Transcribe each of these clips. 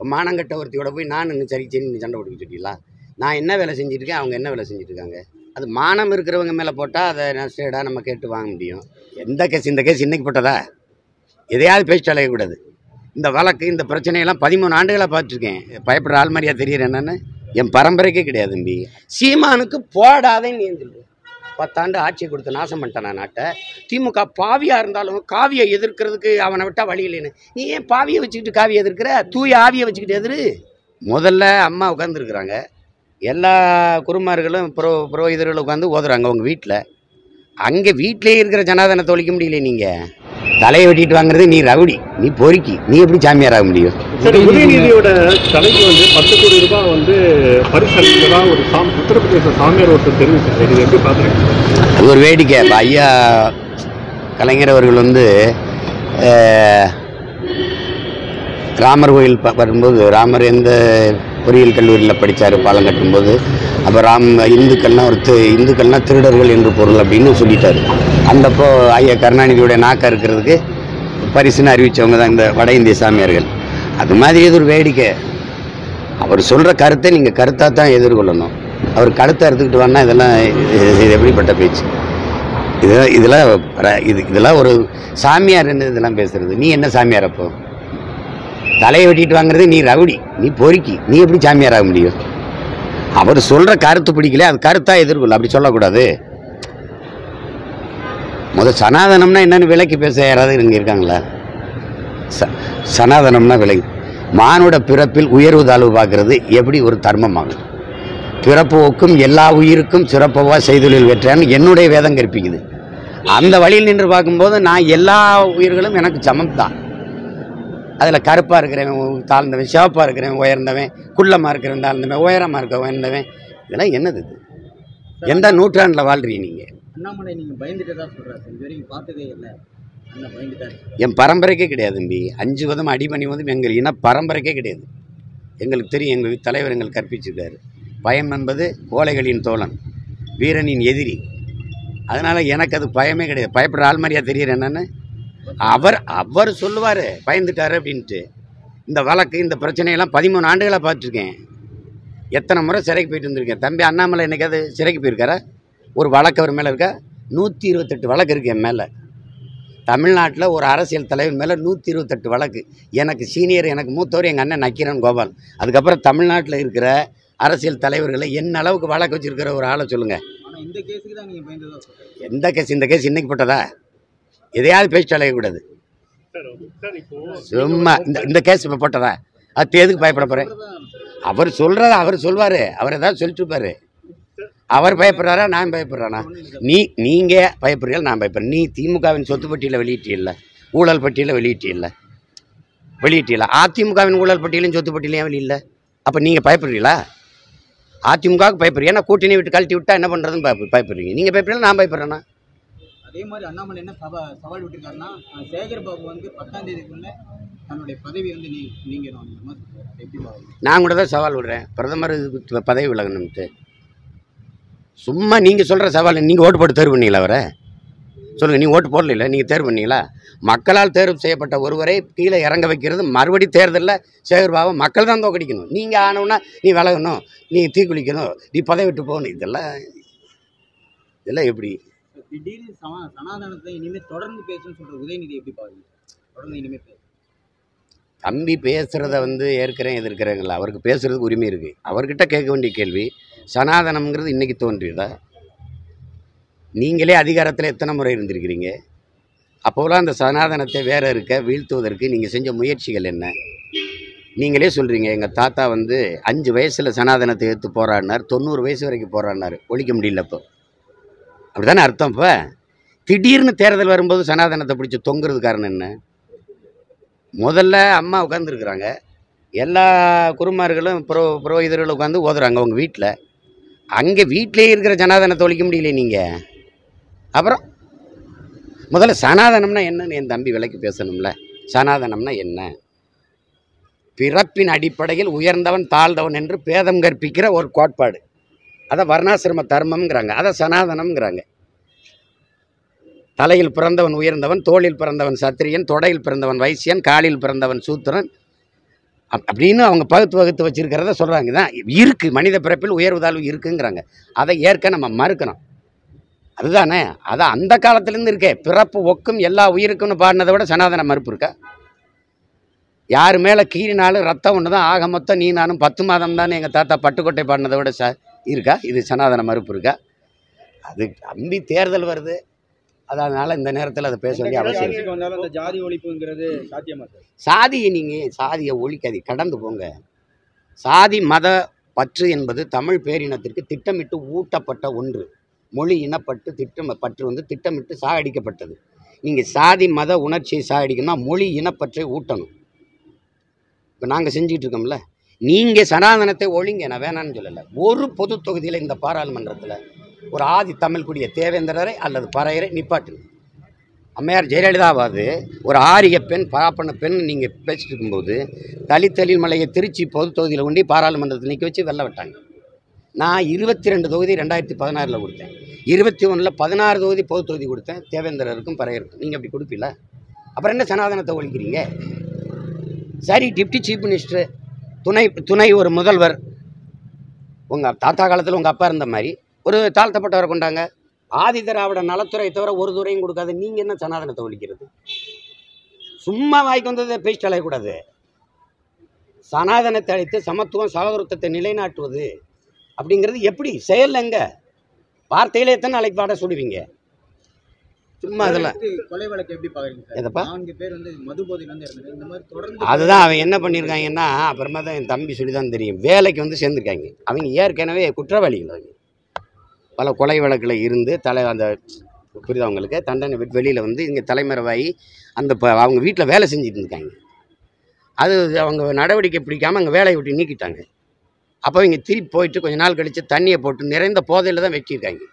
இப்போ மானங்கட்ட ஒருத்தியோட போய் நான் இன்னும் சரி சரி சண்டை போட்டுக்க சொல்லிடலாம் நான் என்ன வேலை செஞ்சுருக்கேன் அவங்க என்ன வேலை செஞ்சுட்டு இருக்காங்க அது மானம் இருக்கிறவங்க மேலே போட்டால் அதை நஷ்டேடாக நம்ம கேட்டு வாங்க முடியும் எந்த கேஸ் இந்த கேஸ் இன்னைக்கு போட்டதா எதையாவது பேசிட்டு அலையக்கூடாது இந்த வழக்கு இந்த பிரச்சனையெல்லாம் பதிமூணு ஆண்டுகளாக பார்த்துருக்கேன் பயப்படுற ஆள் மாதிரியா தெரியுற என்னன்னு என் பரம்பரைக்கே கிடையாது தம்பி சீமானுக்கு போடாதேன்னு நீ சொல்லு பத்தாண்டு ஆட்சி கொடுத்து நாசம் பண்ணிட்டான் நான் நாட்டை திமுக பாவியாக இருந்தாலும் காவியை எதிர்க்கிறதுக்கு அவனை விட்டால் வழி இல்லைன்னு நீ ஏன் பாவியை வச்சுக்கிட்டு காவியை எதிர்க்கிற தூய ஆவியை வச்சுக்கிட்டு எதிரு முதல்ல அம்மா உட்காந்துருக்குறாங்க எல்லா குருமார்களும் புரோ புரோகிதர்களும் உட்காந்து ஓதுறாங்க அவங்க வீட்டில் அங்கே வீட்டிலேயே இருக்கிற ஜனாதனத்தை ஒழிக்க முடியல நீங்கள் தலையை வெட்டிட்டு வாங்குறது நீ ரவுடி நீ பொறுக்கி நீ எப்படி சாமியார் ஆக முடியும் சரி உதயநிதியோட தலைக்கு வந்து பத்து கோடி ரூபாய் வந்து பரிசு அளிக்கிறதா ஒரு சாம் உத்தரப்பிரதேச சாமியார் ஒருத்தர் தெரிவிச்சிருக்காரு இது எப்படி பார்க்குறீங்க அது ஒரு வேடிக்கை இப்போ ஐயா கலைஞர் அவர்கள் வந்து அஹ், ராமர் கோயில் ப- வரும்போது ராமர் எந்த பொறியியல் கல்லூரியில் படித்தார் பாலம் கட்டும்போது அப்போ ராம் இந்துக்கள்னா ஒரு தி- இந்துக்கள்னா திருடர்கள் என்று பொருள் அப்படின்னு சொல்லிட்டாரு அந்தப்போ ஐயா கருணாநிதியோட நாக்கா இருக்கிறதுக்கு பரிசுன்னு அறிவித்தவங்க தான் இந்த வட இந்திய சாமியார்கள் அது மாதிரி இது ஒரு வேடிக்கை அவர் சொல்கிற கருத்தை நீங்கள் கருத்தாக தான் எதிர்கொள்ளணும் அவர் கருத்தை எடுத்துக்கிட்டு வரனா இதெல்லாம் இது- இது எப்படிப்பட்ட பேச்சு இதெல்லாம் இதெல்லாம் ர- இது இதெல்லாம் ஒரு சாமியார் என்ன இதெல்லாம் பேசுறது நீ என்ன சாமியார் அப்போ தலையை வெட்டிட்டு வாங்குறது நீ ரவுடி நீ பொறுக்கி நீ எப்படி சாமியார் ஆக முடியும் அவர் சொல்கிற கருத்து பிடிக்கல அது கருத்தாக எதிர்கொள்ள அப்படி சொல்லக்கூடாது முத சனாதனம்னா என்னன்னு விலைக்கு பேச யாராவது இங்கே இருக்காங்களா ச சனாதனம்னா விலை மானுட பிறப்பில் உயர்வு தாழ்வு பார்க்கறது எப்படி ஒரு தர்மமாகும் பிறப்பு ஒக்கும் எல்லா உயிருக்கும் சிறப்பவா செய்தொழில் வெற்றான்னு என்னுடைய வேதம் கற்பிக்குது அந்த வழியில் நின்று பார்க்கும்போது நான் எல்லா உயிர்களும் எனக்கு சமம் தான் அதில் கருப்பாக இருக்கிறவன் தாழ்ந்தவன் சிவப்பாக இருக்கிறவன் உயர்ந்தவன் குள்ளமாக இருக்கிறவன் தாழ்ந்தவன் உயரமாக இருக்க உயர்ந்தவன் இதெல்லாம் என்னது இது எந்த நூற்றாண்டில் வாழ்றீங்க நீங்கள் அண்ணாமலை நீங்க பயந்துட்டு தான் சொல்றாரு இது வரைக்கும் பார்த்ததே இல்லை அண்ணன் பயந்துட்டாரு என் பரம்பரைக்கே கிடையாது தம்பி அஞ்சு விதம் அடிபணி வந்து எங்கள் இன பரம்பரைக்கே கிடையாது எங்களுக்கு தெரியும் எங்கள் தலைவர் எங்களுக்கு கற்பிச்சிருக்காரு பயம் என்பது கோழைகளின் தோழன் வீரனின் எதிரி அதனால் எனக்கு அது பயமே கிடையாது பயப்படுற ஆள் மாதிரியா தெரியுற என்னன்னு அவர் அவர் சொல்லுவார் பயந்துட்டாரு அப்படின்ட்டு இந்த வழக்கு இந்த பிரச்சனையெல்லாம் பதிமூணு ஆண்டுகளாக பார்த்துருக்கேன் எத்தனை முறை சிறைக்கு போயிட்டு வந்திருக்கேன் தம்பி அண்ணாமலை என்னைக்காவது சிறைக்கு போயிருக்காரா ஒரு வழக்கு அவர் மேலே இருக்கா நூற்றி இருபத்தெட்டு வழக்கு இருக்கு என் மேலே தமிழ்நாட்டில் ஒரு அரசியல் தலைவர் மேலே நூற்றி இருபத்தெட்டு வழக்கு எனக்கு சீனியர் எனக்கு மூத்தவர் எங்கள் அண்ணன் நக்கீரன் கோபால் அதுக்கப்புறம் தமிழ்நாட்டில் இருக்கிற அரசியல் தலைவர்களை என்ன அளவுக்கு வழக்கு வச்சிருக்கிற ஒரு ஆளை சொல்லுங்கள் ஆனா இந்த கேஸுக்கு தான் நீங்க பயந்துட்டு தான் சொல்றீங்க எந்த கேஸ் இந்த கேஸ் இன்னைக்கு போட்டதா எதையாவது பேசிட்டு அலையக்கூடாது சார் சார் இப்போ சும்மா இந்த இந்த கேஸ் இப்போ போட்டதா அது எதுக்கு பயப்பட போகிறேன் அவர் சொல்கிறத அவர் சொல்வார் அவர் ஏதாவது சொல்லிட்டு இருப்பாரு அவர் பயப்படுறாரா நான் பயப்படுறானா நீ நீங்கள் பயப்படுறீங்க நான் பயப்படுறேன் நீ திமுகவின் சொத்து பட்டியலில் வெளியிட்டில்ல ஊழல் பட்டியலில் வெளியிட்டில்ல வெளியிட்டில்ல அதிமுகவின் ஊழல் பட்டியலும் சொத்து பட்டியலையும் வெளியில்ல அப்போ நீங்கள் பயப்படுறீங்களா அதிமுகவுக்கு பயப்படுறீங்க ஏன்னா கூட்டணி விட்டு கழட்டி விட்டா என்ன பண்ணுறதுன்னு பயப்ப பயப்படுறீங்க நீங்கள் பயப்படுறீங்களா நான் பயப்படுறேன்னா அதே மாதிரி அண்ணாமலை என்ன சவா சவால் விட்டுருக்காருன்னா அஹ், சேகர் பாபு வந்து பத்தாம் தேதிக்குள்ள தன்னுடைய பதவி வந்து நீ நீங்க எப்படி பாருங்க நான் கூட தான் சவால் விடுறேன் பிரதமர் இதுக்கு பதவி விலகணும்ட்டு சும்மா நீங்கள் சொல்கிற சவால் நீங்கள் ஓட்டு போட்டு தேர்வு பண்ணீங்களா அவரை சொல்லுங்கள் நீங்கள் ஓட்டு போடல நீங்கள் தேர்வு பண்ணீங்களா மக்களால் தேர்வு செய்யப்பட்ட ஒருவரை கீழே இறங்க வைக்கிறது மறுபடி தேர்தலில் சேகர்பாபு மக்கள் தான் தோக்கடிக்கணும் நீங்கள் ஆனவுன்னா நீ விலகணும் நீ தீக்குளிக்கணும் நீ பதவி விட்டு போகணும் இதெல்லாம் இதெல்லாம் எப்படி திடீர்னு சமா சனாதனத்தை இனிமேல் தொடர்ந்து பேசணும்னு சொல்ற உதயநிதி எப்படி பாருங்க தொடர்ந்து இனிமேல் பேச தம்பி பேசுகிறத வந்து ஏற்கிறேன் எதிர்க்கிறேங்களா அவருக்கு பேசுகிறதுக்கு உரிமை இருக்குது அவர்கிட்ட கேட்க வேண்டிய கேள்வி சனாதனம்ங்கிறது இன்றைக்கி தோன்றியதா நீங்களே அதிகாரத்தில் எத்தனை முறை இருந்திருக்கிறீங்க அப்போலாம் அந்த சனாதனத்தை வேற இருக்க வீழ்த்துவதற்கு நீங்கள் செஞ்ச முயற்சிகள் என்ன நீங்களே சொல்கிறீங்க எங்கள் தாத்தா வந்து அஞ்சு வயசில் சனாதனத்தை எடுத்து போராடினார் தொண்ணூறு வயசு வரைக்கும் போராடினார் ஒழிக்க முடியல இப்போ அப்படிதானே அர்த்தம் இப்போ திடீர்னு தேர்தல் வரும்போது சனாதனத்தை பிடிச்சி தொங்குறது காரணம் என்ன முதல்ல அம்மா உட்காந்துருக்குறாங்க எல்லா குருமார்களும் புரோ புரோகிதர்களும் உட்காந்து ஓதுறாங்க அவங்க வீட்டில் அங்கே வீட்டிலேயே இருக்கிற சனாதனத்தை ஒழிக்க முடியல நீங்கள் அப்புறம் முதல்ல சனாதனம்னா என்னன்னு என் தம்பி விலைக்கு பேசணும்ல சனாதனம்னா என்ன பிறப்பின் அடிப்படையில் உயர்ந்தவன் தாழ்ந்தவன் என்று பேதம் கற்பிக்கிற ஒரு கோட்பாடு அதை வர்ணாசிரம தர்மம்ங்கிறாங்க அதை சனாதனம்ங்கிறாங்க தலையில் பிறந்தவன் உயர்ந்தவன் தோளில் பிறந்தவன் சத்திரியன் தொடையில் பிறந்தவன் வைசியன் காலில் பிறந்தவன் சூத்திரன் அப் அப்படின்னு அவங்க பகுத்து வகுத்து வச்சிருக்கிறத சொல்கிறாங்க தான் இருக்குது மனித பிறப்பில் உயர்வு தாழ்வு இருக்குங்கிறாங்க அதை ஏற்க நம்ம மறுக்கணும் அதுதானே அதான் அந்த காலத்துலேருந்து இருக்கே பிறப்பு ஒக்கும் எல்லா உயிருக்கும்னு பாடினதை விட சனாதன மறுப்பு இருக்கா யார் மேலே கீறினாலும் ரத்தம் ஒன்று தான் ஆக மொத்தம் நீ நானும் பத்து மாதம் தானே எங்கள் தாத்தா பட்டுக்கோட்டை பாடினதை விட ச இருக்கா இது சனாதன மறுப்பு இருக்கா அது அம்பி தேர்தல் வருது அதனால இந்த நேரத்தில் அதை பேச வேண்டிய அவசியம் இல்லை. ஆட்சிக்கு வந்தாலும் அந்த ஜாதி ஒழிப்புங்கிறது சாத்தியமா சார் சாதியை நீங்கள் சாதியை ஒழிக்காது கடந்து போங்க சாதி மத பற்று என்பது தமிழ் பேரினத்திற்கு திட்டமிட்டு ஊட்டப்பட்ட ஒன்று மொழி இனப்பட்டு திட்டம் பற்று வந்து திட்டமிட்டு சாகடிக்கப்பட்டது நீங்கள் சாதி மத உணர்ச்சியை சாகடிக்கணும்னா மொழி இனப்பற்றை ஊட்டணும் இப்போ நாங்கள் செஞ்சுட்டு இருக்கோம்ல நீங்கள் சனாதனத்தை ஒழிங்க நான் வேணான்னு சொல்லலை ஒரு பொது தொகுதியில் இந்த பாராளுமன்றத்தில் ஒரு ஆதி தமிழ் குடிய தேவேந்திரரை அல்லது பறையரை நிப்பாட்டுங்க அம்மையார் ஜெயலலிதாவாது ஒரு ஆரிய பெண் பாப்பன பெண் நீங்கள் பேசிட்டு இருக்கும்போது தலித்தலில் மலையை திருச்சி பொது தொகுதியில் கொண்டு பாராளுமன்றத்தில் நிற்க வச்சு வெல்ல விட்டாங்க நான் இருபத்தி ரெண்டு தொகுதி ரெண்டாயிரத்தி பதினாறில் கொடுத்தேன் இருபத்தி ஒன்றில் பதினாறு தொகுதி பொது தொகுதி கொடுத்தேன் தேவேந்திரருக்கும் பறையருக்கும் நீங்கள் அப்படி கொடுப்பீல அப்புறம் என்ன சனாதனத்தை ஒழிக்கிறீங்க சரி டிப்டி சீஃப் மினிஸ்டர் துணை துணை ஒரு முதல்வர் உங்கள் தாத்தா காலத்தில் உங்கள் அப்பா இருந்த மாதிரி ஒரு தாழ்த்தப்பட்டவரை கொண்டாங்க ஆதி திராவிட நலத்துறை தவிர ஒரு துறையும் கொடுக்காது நீங்கள் என்ன சனாதனத்தை ஒழிக்கிறது சும்மா வாய்க்கு வந்ததை பேசிட்டு அலையக்கூடாது சனாதனத்தை அழித்து சமத்துவம் சகோதரத்தை நிலைநாட்டுவது அப்படிங்கிறது எப்படி செயல் எங்க வார்த்தையிலே எத்தனை நாளைக்கு பாட சுடுவீங்க சும்மா அதெல்லாம் அடுத்து கொலை வழக்கு எப்படி பாக்குறீங்க சார் எதப்பா நான்கு பேர் வந்து மது போதையில வந்து இறந்தது இந்த மாதிரி தொடர்ந்து அதுதான் அவன் என்ன பண்ணியிருக்காங்கன்னா அப்புறமா தான் என் தம்பி சொல்லி தான் தெரியும் வேலைக்கு வந்து சேர்ந்துருக்காங்க அவங்க ஏற்கனவே குற்றவாளிகள் அவங்க பல கொலை வழக்கில் இருந்து தலை அந்த புரியுதா அவங்களுக்கு தண்டனை விட்டு வெளியில் வந்து இங்கே தலைமறைவாகி அந்த ப- அவங்க வீட்டில் வேலை செஞ்சுட்டு இருக்காங்க அது அவங்க நடவடிக்கை பிடிக்காமல் அங்கே வேலையை விட்டு நீக்கிட்டாங்க அப்போ இங்கே திருப்பி போயிட்டு கொஞ்ச நாள் கழித்து தண்ணியை போட்டு நிறைந்த போதையில் தான் வச்சிருக்காங்க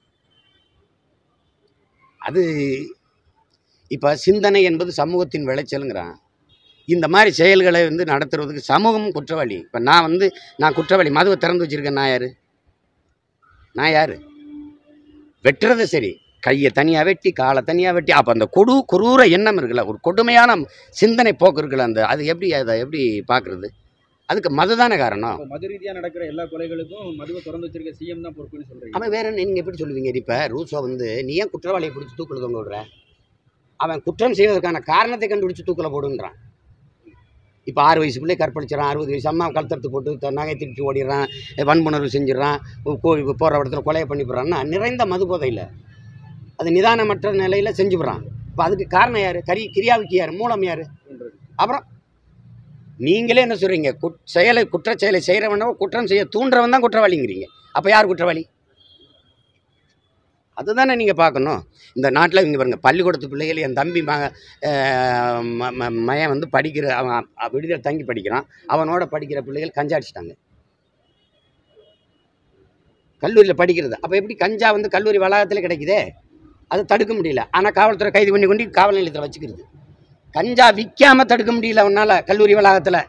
அது இப்போ சிந்தனை என்பது சமூகத்தின் விளைச்சலுங்கிறான் இந்த மாதிரி செயல்களை வந்து நடத்துறதுக்கு சமூகம் குற்றவாளி இப்போ நான் வந்து நான் குற்றவாளி மதுவை திறந்து வச்சுருக்கேன் நான் யார் நான் யார் வெட்டுறது சரி கையை தனியாக வெட்டி காலை தனியாக வெட்டி அப்போ அந்த கொடு குரூர எண்ணம் இருக்குல்ல ஒரு கொடுமையான சிந்தனை போக்கு இருக்குல்ல அந்த அது எப்படி அதை எப்படி பார்க்குறது அதுக்கு மது தானே காரணம் இப்போ மது ரீதியா நடக்கிற எல்லா கொலைகளுக்கும் மதுவை திறந்து வச்சிருக்க சிஎம் தான் பொறுப்புன்னு சொல்றீங்க அவன் வேற என்ன நீங்கள் எப்படி சொல்லுவீங்க இப்போ ரூசோ வந்து நீ ஏன் குற்றவாளியை பிடிச்சி தூக்கில் தொங்க விடுற அவன் குற்றம் செய்வதற்கான காரணத்தை கண்டுபிடிச்சு தூக்கில் போடுன்றான் இப்போ ஆறு வயசு பிள்ளை கற்பழிச்சிடறான் அறுபது வயசு அம்மா கழுத்தறுத்து போட்டு த- நகை திருப்பி ஓடிடுறான் வன்புணர்வு செஞ்சிடறான் கோவில் போகிற இடத்துல கொலையை பண்ணி போடுறான்னா நிறைந்த மது போதையில் அது நிதானமற்ற நிலையில் செஞ்சுவிட்றான் இப்போ அதுக்கு காரணம் யார் கரி கிரியாவுக்கு யார் மூலம் யார் அப்புறம் நீங்களே என்ன சொல்கிறீங்க குட் செயலை குற்றச் செயலை செய்கிறவனோ குற்றம் செய்ய தூண்டுறவன் தான் குற்றவாளிங்கிறீங்க அப்போ யார் குற்றவாளி அதுதானே நீங்கள் பார்க்கணும் இந்த நாட்டில் இங்கே பாருங்க பள்ளிக்கூடத்து பிள்ளைகள் என் தம்பி மக அஹ், ம- ம- மகன் வந்து படிக்கிற அவன் அ- விடுதியில் தங்கி படிக்கிறான் அவனோட படிக்கிற பிள்ளைகள் கஞ்சா அடிச்சிட்டாங்க கல்லூரியில் படிக்கிறது அப்போ எப்படி கஞ்சா வந்து கல்லூரி வளாகத்தில் கிடைக்குதே அது தடுக்க முடியல ஆனால் காவல்துறை கைது பண்ணி கொண்டு காவல் நிலையத்தில் வச்சுக்கிறது கஞ்சா விற்காம தடுக்க முடியல அவனால் கல்லூரி வளாகத்தில்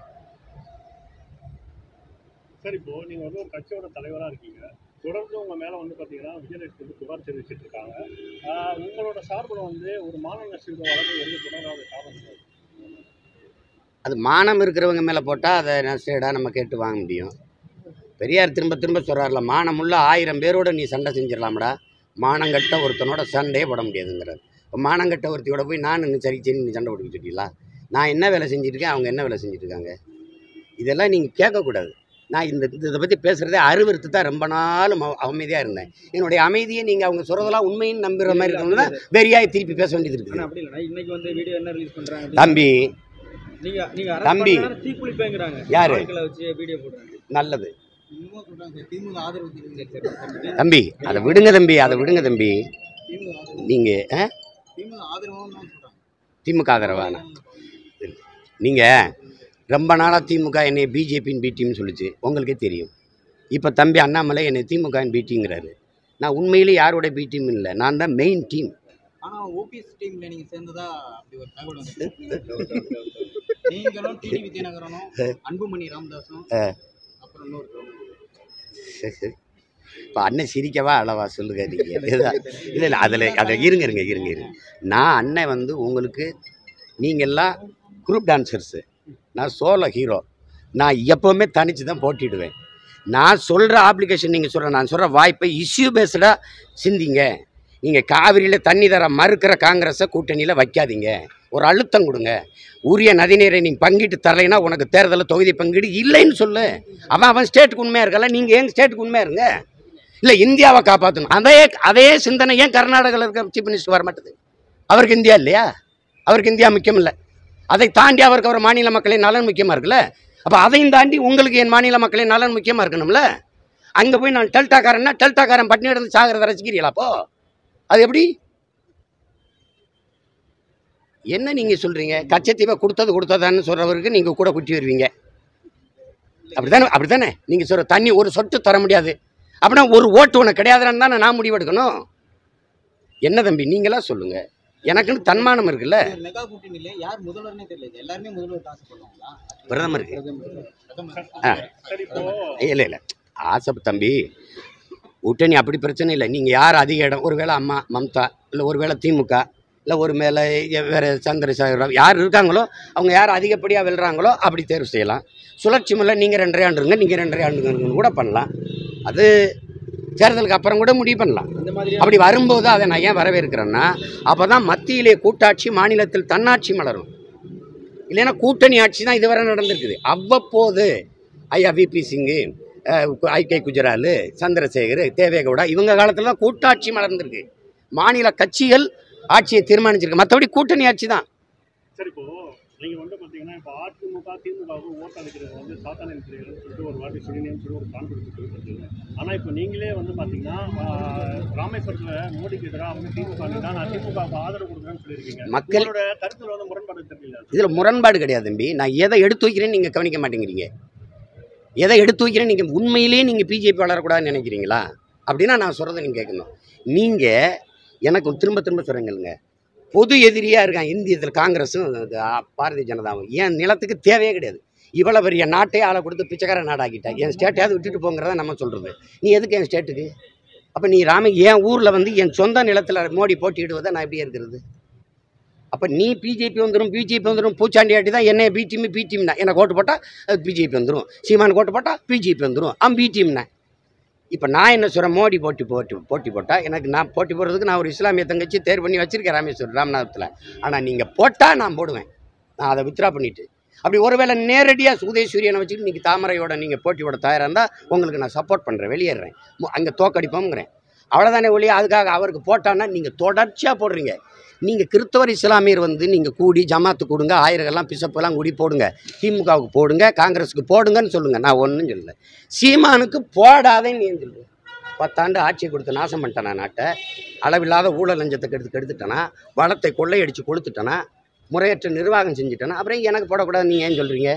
சார் இப்போ நீங்க வந்து ஒரு கட்சியோட தலைவரா இருக்கீங்க தொடர்ந்து உங்க மேல வந்து பாத்தீங்கன்னா விஜயலட்சுமி வந்து புகார் தெரிவிச்சிட்டு இருக்காங்க ஆஹ் உங்களோட சார்பில் வந்து ஒரு மாநில நஷ்ட வழக்கு வந்து தொடராத காரணம் என்ன? அது மானம் இருக்கிறவங்க மேலே போட்டால் அதை நஷ்டேடா நம்ம கேட்டு வாங்க முடியும் பெரியார் திரும்ப திரும்ப சொல்கிறார்ல மானமுள்ள ஆயிரம் பேரோட நீ சண்டை செஞ்சிடலாம்டா மானங்கட்ட ஒருத்தனோட சண்டையே போட முடியாதுங்கிறார் இப்போ மானங்கட்ட ஒருத்தியோட போய் நான் இன்னும் சரி சரி நீ சண்டை போட்டுக்க சொல்லிங்களா நான் என்ன வேலை செஞ்சுட்டு இருக்கேன் அவங்க என்ன வேலை செஞ்சுட்டு இருக்காங்க இதெல்லாம் நீங்கள் கேட்கக்கூடாது நான் இந்த இதை பற்றி பேசுகிறதே அருவருத்து தான் ரொம்ப நாள் அமைதியாக இருந்தேன் என்னுடைய அமைதியை நீங்கள் அவங்க சொல்கிறதெல்லாம் உண்மைன்னு நம்புகிற மாதிரி இருக்கணும்னா வெறியாய் திருப்பி பேச வேண்டியது ஆனா இருக்குது அப்படி இல்லைண்ணா இன்னைக்கு வந்து வீடியோ என்ன ரிலீஸ் பண்றாங்க தம்பி நீங்க நீங்க தம்பி. தம்பி தீக்குளிப்பேங்கிறாங்க யாரு? வாழ்க்கையில வச்சு வீடியோ போடுறாங்க நல்லது இன்னமும் சொல்றாங்க திமுக ஆதரவு தெரிவிச்சு தம்பி அதை விடுங்க தம்பி அதை விடுங்க தம்பி திமுக ஆதரவு நீங்கள் திமுக ஆதரவும் சொல்றாங்க திமுக ஆதரவான நீங்கள் ரொம்ப நாளாக திமுக என்னை பிஜேபின்னு பி டீம்னு சொல்லுச்சு உங்களுக்கே தெரியும் இப்போ தம்பி அண்ணாமலை என்னை திமுகன்னு பி டீங்கிறாரு நான் உண்மையிலே யாரோட பி டீம் இல்லை நான் தான் மெயின் டீம் ஆனா ஓபிஎஸ் டீம்ல நீங்க சேர்ந்ததா அப்படி ஒரு தகவல் வந்து நீங்களும் டிடி வித்யாநகரனும் அன்புமணி ராமதாஸும் அப்புறம் இன்னொரு இப்போ அண்ணன் சிரிக்கவா அளவா சொல்லுங்க நீங்கள் இல்லை இல்லை அதில் அதில் இருங்க இருங்க இருங்க இருங்க நான் அண்ணன் வந்து உங்களுக்கு நீங்கள்லாம் குரூப் டான்சர்ஸு நான் சோலோ ஹீரோ நான் எப்போவுமே தனிச்சு தான் போட்டிடுவேன் நான் சொல்கிற ஆப்ளிகேஷன் நீங்கள் சொல்கிற நான் சொல்கிற வாய்ப்பை இஷ்யூ பேஸ்டாக சிந்திங்க நீங்கள் காவிரியில் தண்ணி தர மறுக்கிற காங்கிரஸை கூட்டணியில் வைக்காதீங்க ஒரு அழுத்தம் கொடுங்க உரிய நதிநீரை நீ பங்கிட்டு தரலைன்னா உனக்கு தேர்தலில் தொகுதி பங்கீடு இல்லைன்னு சொல்லு அவன் அவன் ஸ்டேட்டுக்கு உண்மையாக இருக்கல நீங்கள் ஏன் ஸ்டேட்டுக்கு உண்மையாக இருங்க இல்லை இந்தியாவை காப்பாற்றணும் அதே அதே சிந்தனை ஏன் கர்நாடகாவில் இருக்க சீஃப் மினிஸ்டர் வர மாட்டேது அவருக்கு இந்தியா இல்லையா அவருக்கு இந்தியா முக்கியம் இல்லை அதை தாண்டி அவருக்கு அவர் மாநில மக்களின் நலன் முக்கியமாக இருக்குல்ல அப்போ அதையும் தாண்டி உங்களுக்கு என் மாநில மக்களின் நலன் முக்கியமாக இருக்கணும்ல அங்கே போய் நான் டெல்டாக்காரன்னா டெல்டாக்காரன் பட்டினி எடுத்து சாகிறத ரசிக்கிறீங்களா அப்போ அது எப்படி என்ன நீங்கள் சொல்கிறீங்க கச்சத்தீவை கொடுத்தது கொடுத்ததான்னு சொல்கிறவருக்கு நீங்கள் கூட குட்டி வருவீங்க அப்படிதானே அப்படிதானே நீங்கள் சொல்கிற தண்ணி ஒரு சொட்டு தர முடியாது அப்படின்னா ஒரு ஓட்டு உனக்கு கிடையாதுன்னு தானே நான் முடிவெடுக்கணும் என்ன தம்பி நீங்களா சொல்லுங்கள் எனக்குன்னு தன்மானம் இருக்குல்ல ஒரு மெகா கூட்டணியில யார் முதல்வர்னே தெரியல இது எல்லாருமே முதல்வர் ஆசைப்படுவாங்களா பிரதமருக்கு பிரதமர் ஆ. சரி இப்போ இல்லை இல்லை ஆசை தம்பி கூட்டணி அப்படி பிரச்சனை இல்லை நீங்கள் யார் அதிக இடம் ஒருவேளை அம்மா மம்தா இல்லை ஒருவேளை திமுக இல்லை ஒரு மேலே வேறு சந்திரசேகர ராவ் யார் இருக்காங்களோ அவங்க யார் அதிகப்படியாக வெல்றாங்களோ அப்படி தேர்வு செய்யலாம் சுழற்சி முல்லை நீங்கள் ரெண்டரை ஆண்டுங்க நீங்கள் ரெண்டரை ஆண்டுங்க கூட பண்ணலாம் அது தேர்தலுக்கு அப்புறம் கூட முடிவு பண்ணலாம் இந்த மாதிரி அப்படி வரும்போது அதை நான் ஏன் வரவேற்கிறேன்னா அப்போ தான் மத்தியிலே கூட்டாட்சி மாநிலத்தில் தன்னாட்சி மலரும் இல்லைன்னா கூட்டணி ஆட்சி தான் இதுவரை நடந்திருக்குது அவ்வப்போது ஐயா விபி சிங்கு ஐகே குஜராலு சந்திரசேகர் தேவேகவுடா இவங்க காலத்தில் தான் கூட்டாட்சி மலர்ந்திருக்கு மாநில கட்சிகள் ஆட்சியை தீர்மானிச்சிருக்கு மற்றபடி கூட்டணி ஆட்சி தான் சரி இப்போ நீங்க வந்து பாத்தீங்கன்னா இப்போ அதிமுக திமுகவுக்கு ஓட்டு அளிக்கிறது வந்து சாத்தான இருக்கிறீங்கன்னு சொல்லிட்டு ஒரு வாட்டி சொன்னீங்கன்னு சொல்லி ஒரு கான்ஃபிடன்ஸ் கொடுத்துருக்கீங்க ஆனா இப்போ நீங்களே வந்து பாத்தீங்கன்னா ஆஹ், ராமேஸ்வரத்துல மோடிக்கு எதிராக அவங்க திமுக நின்னா நான் திமுகவுக்கு ஆதரவு கொடுக்குறேன்னு சொல்லியிருக்கீங்க மக்கள் உங்களோட கருத்துல வந்து முரண்பாடு தெரியல இதில் முரண்பாடு கிடையாது தம்பி நான் எதை எடுத்து வைக்கிறேன்னு நீங்கள் கவனிக்க மாட்டேங்கிறீங்க எதை எடுத்து வைக்கிறேன்னு நீங்கள் உண்மையிலேயே நீங்கள் பிஜேபி வளரக்கூடாதுன்னு நினைக்கிறீங்களா அப்படின்னா நான் சொல்கிறத நீங்கள் கேட்கணும் நீங்கள் எனக்கு திரும்ப திரும்ப சொல்கிறீங்களுங்க பொது எதிரியாக இருக்கான் இந்தியத்தில் காங்கிரஸும் இது, ஆ, பாரதிய ஜனதாவும் என் நிலத்துக்கு தேவையே கிடையாது இவ்வளோ பெரிய நாட்டே ஆளை கொடுத்து பிச்சைக்கார நாடாக்கிட்டேன் என் ஸ்டேட்டையாவது விட்டுட்டு போங்கிறத நம்ம சொல்கிறது நீ எதுக்கு என் ஸ்டேட்டுக்கு அப்போ நீ ராம என் ஊரில் வந்து என் சொந்த நிலத்தில் மோடி போட்டியிடுவதை நான் எப்படி இருக்கிறது அப்போ நீ பிஜேபி வந்துடும் பிஜேபி வந்துடும் பூச்சாண்டி ஆட்டி தான் என்ன பி டீம் பி டீம்னா எனக்கு ஓட்டு போட்டால் அது பிஜேபி வந்துடும் சீமானுக்கு ஓட்டு போட்டால் பிஜேபி வந்துடும் ஆ பி டீம்னா இப்போ நான் என்ன சொல்கிறேன் மோடி போட்டி போட்டி போட்டி போட்டால் எனக்கு நான் போட்டி போடுறதுக்கு நான் ஒரு இஸ்லாமிய தங்கச்சி தேர்வு பண்ணி வச்சிருக்கேன் ராமேஸ்வரம் ராமநாதத்தில் ஆனால் நீங்கள் போட்டால் நான் போடுவேன் நான் அதை வித்ரா பண்ணிட்டு அப்படி ஒருவேளை நேரடியாக சுதேஸ்வரியனை வச்சுட்டு நீங்கள் தாமரையோட நீங்கள் போட்டி போட தயாராக இருந்தால் உங்களுக்கு நான் சப்போர்ட் பண்ணுறேன் வெளியேறேன் அங்கே தோக்கடிப்போங்கிறேன் அவ்வளோதானே ஒழிய அதுக்காக அவருக்கு போட்டான்னா நீங்கள் தொடர்ச்சியாக போடுறீங்க நீங்கள் கிறிஸ்தவர் இஸ்லாமியர் வந்து நீங்கள் கூடி ஜமாத்து கொடுங்க ஆயிரங்கள்லாம் பிசப்பெல்லாம் கூடி போடுங்க திமுகவுக்கு போடுங்க காங்கிரஸுக்கு போடுங்கன்னு சொல்லுங்கள் நான் ஒன்றும் சொல்லலை சீமானுக்கு போடாதேன்னு ஏன் சொல்லுவேன் பத்தாண்டு ஆட்சியை கொடுத்து நாசம் பண்ணிட்டேனா நாட்டை அளவில்லாத ஊழல் லஞ்சத்தை கெடுத்து கெடுத்துட்டேனா வளத்தை கொள்ளையடிச்சு கொடுத்துட்டேனா முறையற்ற நிர்வாகம் செஞ்சுட்டேனா அப்புறம் எனக்கு போடக்கூடாது நீ ஏன் சொல்கிறீங்க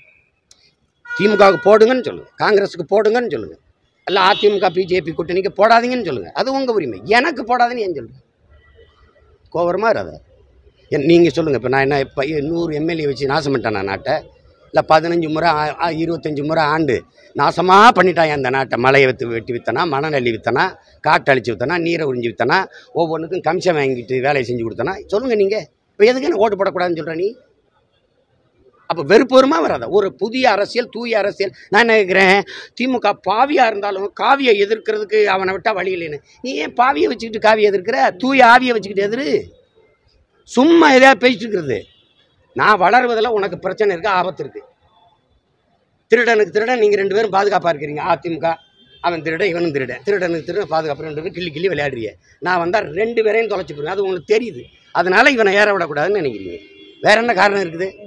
திமுகவுக்கு போடுங்கன்னு சொல்லுங்கள் காங்கிரஸுக்கு போடுங்கன்னு சொல்லுங்கள் இல்லை அதிமுக பிஜேபி கூட்டணிக்கு போடாதீங்கன்னு சொல்லுங்கள் அது உங்கள் உரிமை எனக்கு போடாதுன்னு ஏன் சொல்லுங்கள் கோவரமாக இராத என் நீங்கள் சொல்லுங்கள் இப்போ நான் என்ன இப்போ நூறு எம்எல்ஏ வச்சு நாசம் பண்ணிட்டேன் நான் நாட்டை இல்லை பதினஞ்சு முறை ஆ- ஆ- இருபத்தஞ்சு முறை ஆண்டு நாசமாக பண்ணிட்டான் அந்த நாட்டை மலையை வித்து வெட்டி வித்தனா மணநெல்லி வித்தனா காட்டு அழிச்சு வித்தனா நீரை உறிஞ்சி வித்தனா ஒவ்வொன்றுக்கும் கமிஷன் வாங்கிட்டு வேலையை செஞ்சு கொடுத்தனா சொல்லுங்கள் நீங்கள் இப்போ எதுக்கு என்ன ஓட்டு போடக்கூடாதுன்னு சொல்கிற நீ அப்போ வெறுப்பு வருமா வராதா ஒரு புதிய அரசியல் தூய அரசியல் நான் என்ன கேட்குறேன் திமுக பாவியாக இருந்தாலும் காவியை எதிர்க்கிறதுக்கு அவனை விட்டால் வழி இல்லைன்னு நீ ஏன் பாவியை வச்சுக்கிட்டு காவியை எதிர்க்கிற தூய ஆவியை வச்சுக்கிட்டு எதிரு சும்மா எதையாவது பேசிட்டு இருக்கிறது நான் வளருவதில் உனக்கு பிரச்சனை இருக்குது ஆபத்து இருக்குது திருடனுக்கு திருடன் நீங்கள் ரெண்டு பேரும் பாதுகாப்பாக இருக்கிறீங்க அதிமுக அவன் திருடன் இவனும் திருடன் திருடனுக்கு திருடன் பாதுகாப்பு ரெண்டு பேரும் கிள்ளி கிள்ளி விளையாடுறீங்க நான் வந்தால் ரெண்டு பேரையும் தொலைச்சி போடுவேன் அது உங்களுக்கு தெரியுது அதனால இவனை ஏற விடக்கூடாதுன்னு நினைக்கிறீங்க வேற என்ன காரணம் இருக்குது